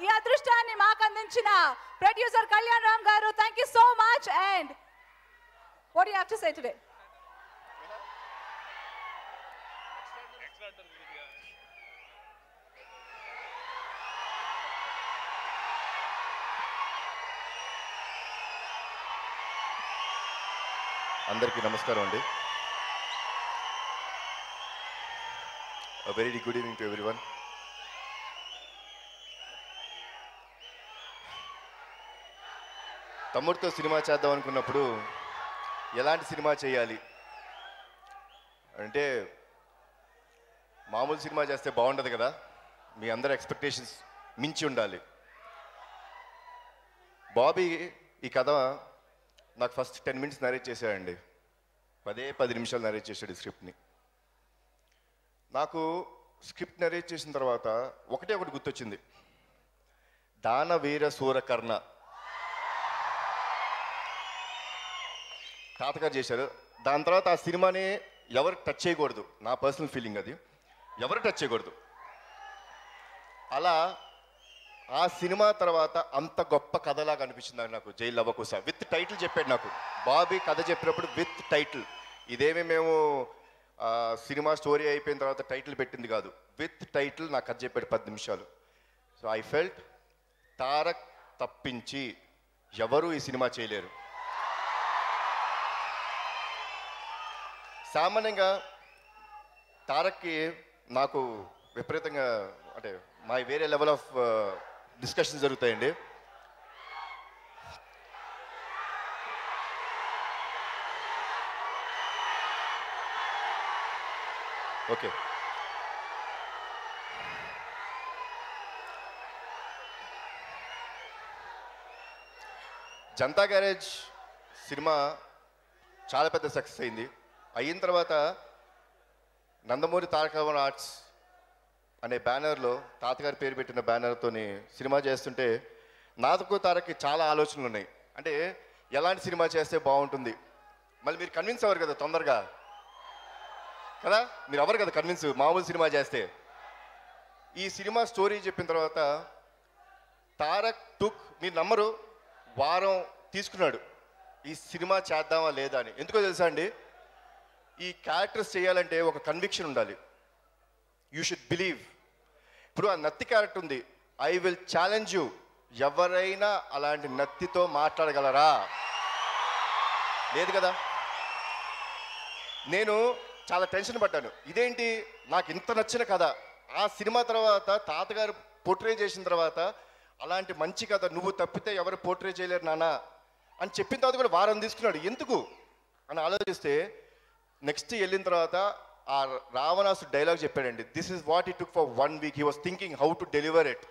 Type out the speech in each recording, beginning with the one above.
ఈ అదృష్టాన్ని మాకు అందించిన producer Kalyan Ram garu thank you so much and what you have to say today అందరికీ నమస్కారం అండి very good evening to everyone తమ్ముడితో సినిమా చేద్దాం అనుకున్నప్పుడు ఎలాంటి సినిమా చేయాలి అంటే మామూలు సినిమా చేస్తే బాగుండదు కదా మీ అందరి ఎక్స్పెక్టేషన్స్ మించి ఉండాలి బాబీ ఈ కథ నాకు ఫస్ట్ టెన్ మినిట్స్ నరేట్ చేశాడండి పదే పది నిమిషాలు నరేట్ చేశాడు ఈ స్క్రిప్ట్ని నాకు స్క్రిప్ట్ నరేట్ చేసిన తర్వాత ఒకటే ఒకటి గుర్తొచ్చింది దాన వీర సూరకర్ణ తాతగారు చేశారు దాని తర్వాత ఆ సినిమాని ఎవరు టచ్ చేయకూడదు నా పర్సనల్ ఫీలింగ్ అది ఎవరు టచ్ చేయకూడదు అలా ఆ సినిమా తర్వాత అంత గొప్ప కథలాగా అనిపించింది నాకు జైలు అవ్వకుస విత్ టైటిల్ చెప్పాడు నాకు బాబీ కథ చెప్పినప్పుడు విత్ టైటిల్ ఇదేమి మేము ఆ, సినిమా స్టోరీ అయిపోయిన తర్వాత టైటిల్ పెట్టింది కాదు విత్ టైటిల్ నాకు కథ చెప్పాడు పది నిమిషాలు సో ఐ ఫెల్ట్ తారక్ తప్పించి ఎవరు ఈ సినిమా చేయలేరు సామాన్యంగా తారక్కి నాకు విపరీతంగా అంటే మా వేరే లెవెల్ ఆఫ్ డిస్కషన్స్ జరుగుతాయండి ఓకే జనతా గ్యారేజ్ సినిమా చాలా పెద్ద సక్సెస్ అయింది అయిన తర్వాత నందమూరి తారక రామారావు ఆర్ట్స్ అనే బ్యానర్లో తాతగారి పేరు పెట్టిన బ్యానర్తోని సినిమా చేస్తుంటే నాకు తారక్కి చాలా ఆలోచనలు ఉన్నాయి అంటే ఎలాంటి సినిమా చేస్తే బాగుంటుంది మళ్ళీ మీరు కన్విన్స్ అవ్వరు కదా తొందరగా కదా మీరు అవ్వరు కదా కన్విన్స్ మామూలు సినిమా చేస్తే ఈ సినిమా స్టోరీ చెప్పిన తర్వాత తారక్ టుక్ మీరు నమ్మరు వారం తీసుకున్నాడు ఈ సినిమా చేద్దామా లేదా అని ఎందుకో తెలుసా అండి ఈ క్యారెక్టర్స్ చేయాలంటే ఒక కన్విక్షన్ ఉండాలి యూ షుడ్ బిలీవ్ ఇప్పుడు ఆ నత్తి క్యారెక్టర్ ఉంది ఐ విల్ ఛాలెంజ్ యూ ఎవరైనా అలాంటి నత్తితో మాట్లాడగలరా లేదు కదా నేను చాలా టెన్షన్ పడ్డాను ఇదేంటి నాకు ఇంత నచ్చిన కథ ఆ సినిమా తర్వాత తాతగారు పోర్ట్రే చేసిన తర్వాత అలాంటి మంచి కథ నువ్వు తప్పితే ఎవరు పోర్ట్రే చేయలేరు నాన్న అని చెప్పిన తర్వాత కూడా వారం తీసుకున్నాడు ఎందుకు అని ఆలోచిస్తే నెక్స్ట్ వెళ్ళిన తర్వాత ఆ రావణాసు డైలాగ్ చెప్పాడండి this is what he took for one week he was thinking how to deliver it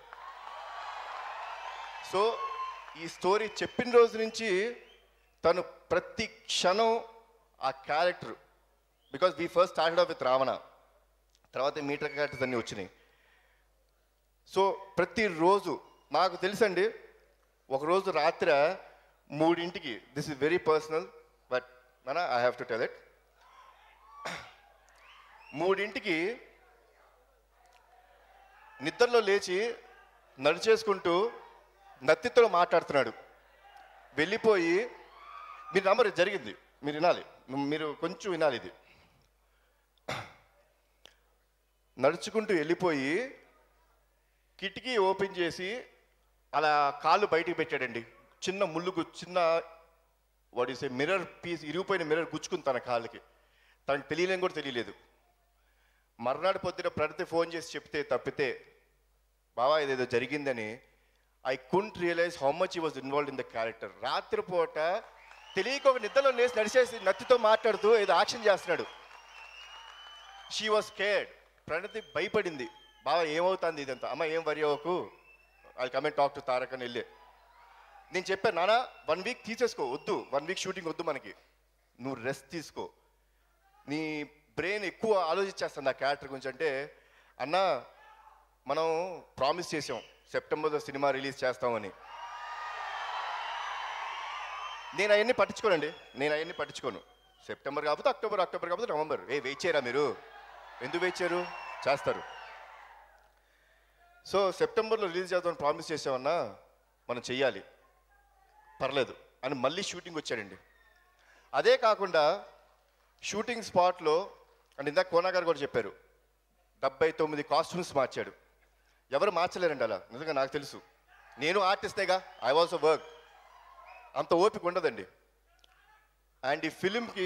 so ఈ స్టోరీ చెప్పిన రోజు నుంచి తను ప్రతి క్షణం ఆ character because we first started off with Ravana తర్వాత మీటర్ క్యారెక్టర్స్ అన్నీ వచ్చినాయి సో ప్రతిరోజు నాకు తెలుసండి ఒకరోజు రాత్రి మూడింటికి this is very personal but మన I have to tell it మూడింటికి నిద్రలో లేచి నడిచేసుకుంటూ నత్తితో మాట్లాడుతున్నాడు వెళ్ళిపోయి మీరు నమ్మరు ఇది జరిగింది మీరు వినాలి మీరు కొంచెం వినాలి ఇది నడుచుకుంటూ వెళ్ళిపోయి కిటికీ ఓపెన్ చేసి అలా కాళ్ళు బయటికి పెట్టాడండి చిన్న ముళ్ళుకు చిన్న వాడి మిర్రర్ పీస్ ఇరిగిపోయిన మిర్రర్ గుచ్చుకుంది తన కాళ్ళకి తనకు తెలియలేని కూడా తెలియలేదు మర్నాడు పొద్దున ప్రగతి ఫోన్ చేసి చెప్తే తప్పితే బావా ఇదేదో జరిగిందని I couldn't realise how much he was involved in the character రాత్రిపూట తెలియక ఒక నిద్రలో లేచి నడిచేసి నత్తితో మాట్లాడుతూ ఏదో యాక్షన్ చేస్తున్నాడు షీ వాజ్ కేర్డ్ ప్రణతి భయపడింది బాగా ఏమవుతుంది ఇదంతా అమ్మ ఏం వరి అవ్వకు I comment talk to Tarak అని వెళ్ళి నేను చెప్పాను నాన్న వన్ వీక్ తీసేసుకో వద్దు వన్ వీక్ షూటింగ్ వద్దు మనకి నువ్వు రెస్ట్ తీసుకో నీ బ్రెయిన్ ఎక్కువ ఆలోచించేస్తుంది ఆ క్యారెక్టర్ గురించి అంటే అన్న మనం ప్రామిస్ చేసాం సెప్టెంబర్లో సినిమా రిలీజ్ చేస్తామని నేను అవన్నీ పట్టించుకోనండి నేను అవన్నీ పట్టించుకోను సెప్టెంబర్ కాకపోతే అక్టోబర్ అక్టోబర్ కాకపోతే నవంబర్ ఏ వెయిట్ చేయరా మీరు ఎందుకు వెయిట్ చేయరు చేస్తారు సో సెప్టెంబర్లో రిలీజ్ చేద్దామని ప్రామిస్ చేసామన్నా మనం చెయ్యాలి పర్లేదు అని మళ్ళీ షూటింగ్ వచ్చాడండి అదే కాకుండా షూటింగ్ స్పాట్లో అండ్ ఇందాక కోనా గారు కూడా చెప్పారు డెబ్బై తొమ్మిది కాస్ట్యూమ్స్ మార్చాడు ఎవరు మార్చలేరండి అలా నిజంగా నాకు తెలుసు నేను ఆర్టిస్టేగా ఐ ఆల్సో వర్క్ అంత ఓపిక ఉండదండి అండ్ ఈ ఫిలింకి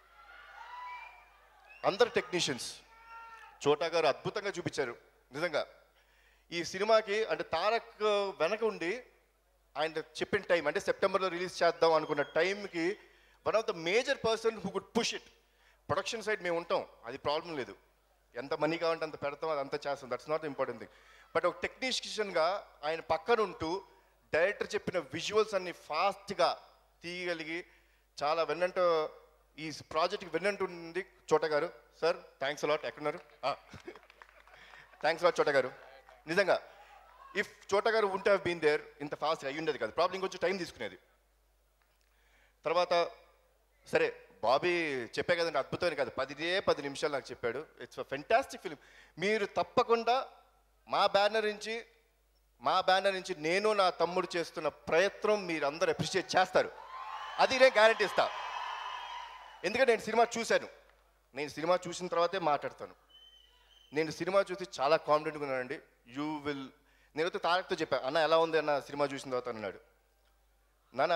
అందరు టెక్నీషియన్స్ చోటా గారు అద్భుతంగా చూపించారు నిజంగా ఈ సినిమాకి అంటే తారక్ వెనక ఉండి ఆయన చెప్పిన టైం అంటే సెప్టెంబర్లో రిలీజ్ చేద్దాం అనుకున్న టైంకి one of the major person who could push it production side మేము ఉంటాం అది ప్రాబ్లం లేదు ఎంత మనీ కావాలంటే అంత పెడతాం అది అంత చేస్తాం that's not important thing but ఒక టెక్నీషియన్గా ఆయన పక్కన ఉంటూ డైరెక్టర్ చెప్పిన విజువల్స్ అన్ని ఫాస్ట్గా తీయగలిగి చాలా వెన్నంట ఈ ప్రాజెక్ట్కి వెన్నంటుంది Chota garu sir thanks a lot ఎక్కడున్నారు థ్యాంక్స్ అలాట్ చోట గారు నిజంగా ఇఫ్ చోట గారు ఉంటే బీన్ దేర్ ఇంత ఫాస్ట్ అయ్యి ఉండేది కాదు ప్రాబ్లం ఇంకొంచెం టైం తీసుకునేది తర్వాత సరే బాబీ చెప్పే కదండి అద్భుతమైన కాదు పదిదే పది నిమిషాలు నాకు చెప్పాడు ఇట్స్ ఫెంటాస్టిక్ ఫిలిం మీరు తప్పకుండా మా బ్యానర్ నుంచి మా బ్యానర్ నుంచి నేను నా తమ్ముడు చేస్తున్న ప్రయత్నం మీరు అందరూ అప్రిషియేట్ చేస్తారు అది నేను గ్యారంటీ ఇస్తా ఎందుకంటే నేను సినిమా చూశాను నేను సినిమా చూసిన తర్వాతే మాట్లాడతాను నేను సినిమా చూసి చాలా కాన్ఫిడెంట్గా ఉన్నానండి యూ విల్ నేనైతే తారక్తో చెప్పాను అన్న ఎలా ఉంది అన్న సినిమా చూసిన తర్వాత అన్నాడు నాన్న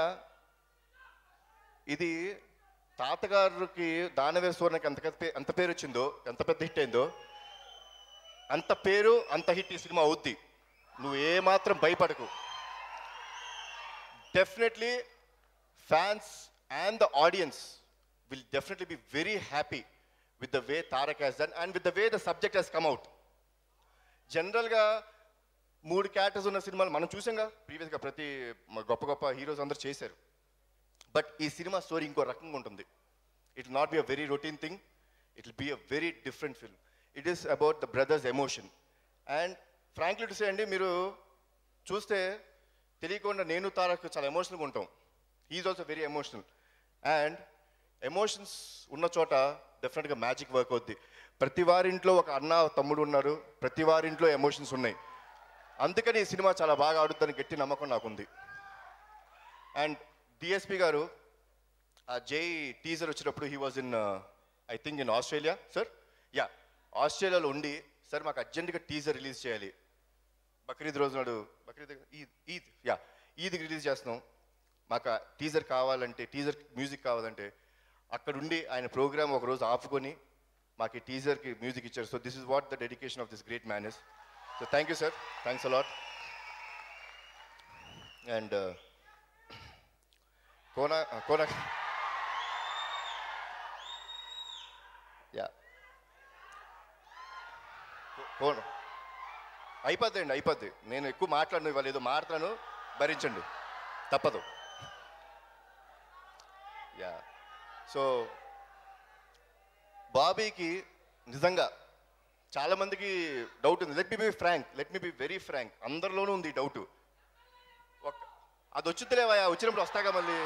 ఇది తాతగారికి దానవీర సువర్ణకి ఎంత పెద్ద పే- ఎంత పేరు వచ్చిందో ఎంత పెద్ద హిట్ అయిందో అంత పేరు అంత హిట్ ఈ సినిమా అవుద్ది నువ్వు ఏమాత్రం భయపడకు definitely fans and the audience will definitely be very happy with the way Tarak has done and with the way the subject has come out జనరల్గా మూడు క్యారెక్టర్స్ ఉన్న సినిమాలు మనం చూసాంగా ప్రీవియస్గా ప్రతి మ- గొప్ప గొప్ప హీరోస్ అందరూ చేశారు బట్ ఈ సినిమా స్టోరీ ఇంకో రకంగా ఉంటుంది it not be a very routine thing it will be a very different film it is about the brothers emotion and frankly to say అండి మీరు చూస్తే తెలియకుండా నేను తారక్ చాలా ఎమోషనల్గా ఉంటాం is also very emotional and emotions ఉన్న చోట డెఫినెట్గా మ్యాజిక్ వర్క్ అవుద్ది ప్రతి వారింట్లో ఒక అన్న తమ్ముడు ఉన్నారు ప్రతి వారింట్లో ఎమోషన్స్ ఉన్నాయి అందుకని ఈ సినిమా చాలా బాగా ఆడుతుందని గట్టి నమ్మకం నాకుంది అండ్ డిఎస్పి గారు ఆ జై టీజర్ వచ్చినప్పుడు he was in I think in Australia sir yeah ఆస్ట్రేలియాలో ఉండి సార్ మాకు అర్జెంటుగా టీజర్ రిలీజ్ చేయాలి బక్రీద్ రోజు నాడు బక్రీద్ ఈద్ ఈద్ యా ఈద్కి రిలీజ్ చేస్తున్నాం మాకు టీజర్ కావాలంటే టీజర్ మ్యూజిక్ కావాలంటే అక్కడ ఉండి ఆయన ప్రోగ్రామ్ ఒక రోజు ఆపుకొని మాకు ఈ టీజర్కి మ్యూజిక్ ఇచ్చారు so this is what the dedication of this great man is so thank you sir thanks a lot and Kona Kona yeah Kona అయిపోద్ది అండి అయిపోద్ది నేను ఎక్కువ మాట్లాడను ఇవాళ ఏదో మాట్లాడను భరించండి తప్పదు యా సో బాబీకి నిజంగా చాలా మందికి డౌట్ ఉంది let me be frank let me be very frank అందరిలోనూ ఉంది డౌట్ ఒక అది వచ్చిద్దిలేవా వచ్చినప్పుడు వస్తాగా మళ్ళీ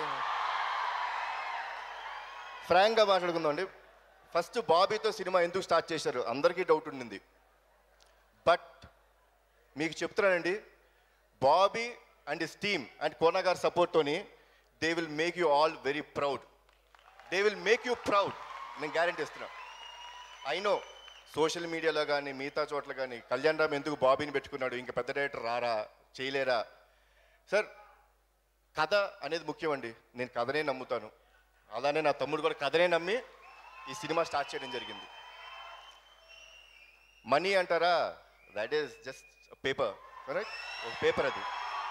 ఫ్రాంక్గా మాట్లాడుకుందాం అండి ఫస్ట్ బాబీతో సినిమా ఎందుకు స్టార్ట్ చేశారు అందరికీ డౌట్ ఉండింది బట్ మీకు చెప్తున్నానండి Bobby and his team and Kona గారి సపోర్ట్తోని they will make you all very proud they will make you proud నేను గ్యారంటీ ఇస్తున్నా ఐ నో సోషల్ మీడియాలో కానీ మిగతా చోట్ల కానీ కళ్యాణ్ రామ్ ఎందుకు బాబీని పెట్టుకున్నాడు ఇంకా పెద్ద డైరెక్టర్ రారా చేయలేరా సార్ కథ అనేది ముఖ్యం అండి నేను కథనే నమ్ముతాను అలానే నా తమ్ముడు కూడా కథనే నమ్మి ఈ సినిమా స్టార్ట్ చేయడం జరిగింది మనీ అంటారా that is just paper correct ఒక పేపర్ అది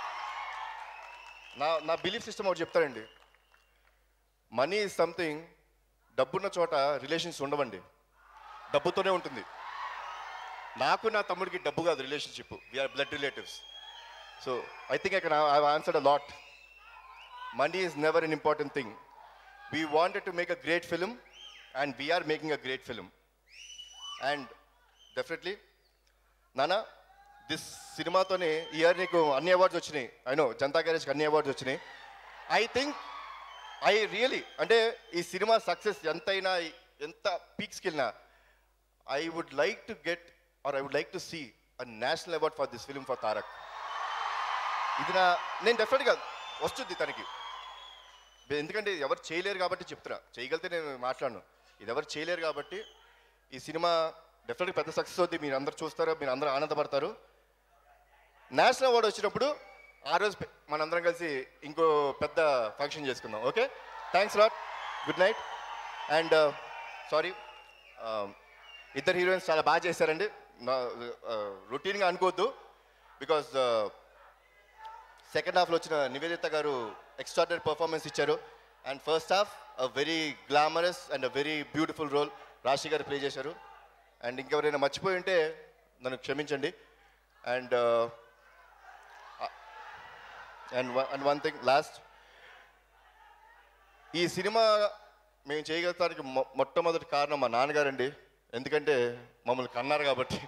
నా నా బిలీఫ్ సిస్టమ్ ఒకటి చెప్తానండి మనీ ఇస్ సంథింగ్ డబ్బున్న చోట రిలేషన్స్ ఉండవండి డబ్బుతోనే ఉంటుంది నాకు నా తమ్ముడికి డబ్బు కాదు relationship we are blood relatives so I think I can I answered a lot money is never an important thing. We wanted to make a great film, and we are making a great film. And definitely, నానా this సినిమాతోనే ఈ year నీకు అన్ని awards వచ్చినాయి I know Janata గ్యారేజ్కి అన్ని awards వచ్చినాయి I think I really అంటే ఈ సినిమా సక్సెస్ ఎంతైనా ఎంత పీక్స్కి వెళ్ళినా I would like to get or I would like to see national award for this film for Tarak ఇది నా నేను డెఫినెట్గా వస్తుంది తనకి ఎందుకంటే ఎవరు చేయలేరు కాబట్టి చెప్తున్నా చేయగలిగితే నేను మాట్లాడను ఇది ఎవరు చేయలేరు కాబట్టి ఈ సినిమా డెఫినెట్గా పెద్ద సక్సెస్ అవుతుంది మీరు అందరు చూస్తారు మీరు అందరూ ఆనందపడతారు నేషనల్ అవార్డు వచ్చినప్పుడు ఆ రోజు పె- మనందరం కలిసి ఇంకో పెద్ద ఫంక్షన్ చేసుకుందాం okay thanks lot good night and sorry ఇద్దరు హీరోయిన్స్ చాలా బాగా చేశారండి రొటీన్గా అనుకోవద్దు బికాజ్ సెకండ్ హాఫ్లో వచ్చిన నివేదిత గారు ఎక్స్ట్రాడనరీ పర్ఫార్మెన్స్ ఇచ్చారు and first half a very glamorous and a very beautiful role Raashi garu play చేశారు అండ్ ఇంకెవరైనా మర్చిపోయి ఉంటే నన్ను క్షమించండి and and and one thing last ఈ సినిమా మేము చేయగలటానికి మొ- మొట్టమొదటి కారణం మా నాన్నగారండి ఎందుకంటే మమ్మల్ని కన్నారు కాబట్టి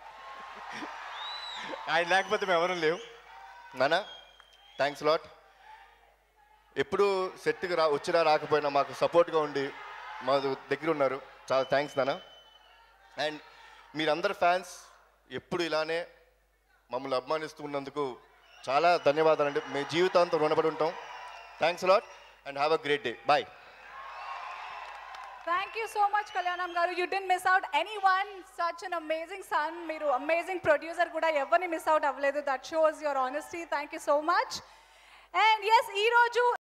ఆయన లేకపోతే మేము ఎవరూ లేవు నాన్న థ్యాంక్స్ లాట్ ఎప్పుడు సెట్కి రా వచ్చినా రాకపోయినా మాకు సపోర్ట్గా ఉండి మా దగ్గర ఉన్నారు చాలా థ్యాంక్స్ నాన్న అండ్ మీరందరు ఫ్యాన్స్ ఎప్పుడు ఇలానే మమ్మల్ని అభిమానిస్తూ ఉన్నందుకు చాలా ధన్యవాదాలండి మేము జీవితాంతం రుణపడి ఉంటాం thanks lot and have a great day bye Thank you so much, Kalyanam Garu. You didn't miss out anyone. Such an amazing son. మీరు amazing producer కూడా ఎవరిని మిస్ అవుట్ అవ్వలేదు that shows your honesty thank you so much and ఎస్ ఈ రోజు